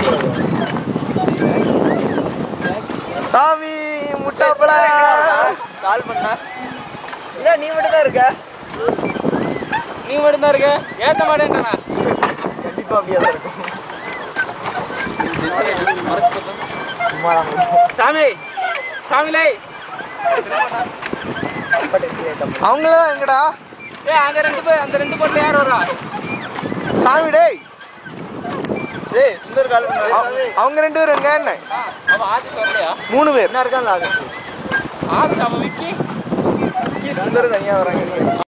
சாமி முட்டாப்படா கால் பண்ணா இல்ல நீ மட்டும் தான் இருக்க நீ மட்டும் தான் இருக்க ஏத்த மாட்டேன்டா கண்டிப்பா அப்படியே தான் இருக்கும் சும்மா தான் சாமி சாமிலே ரொம்ப டென்ஷன் ஆயிட்டோம் அவங்களாம் எங்கடா ஏ அந்த ரெண்டு பேர் அந்த ரெண்டு போட்ல யார் வரா சாமி டேய் ஏய் சுந்தர் கால் பண்ணா அவ- அவங்க ரெண்டு பேரும் எங்க என்ன அவ ஆதிஷ் வரலையா மூணு பேர் என்ன இருக்கான்ல ஆகாஷ் ஆதிஷ் அவன் விக்கி சுந்தர் தனியா வராங்க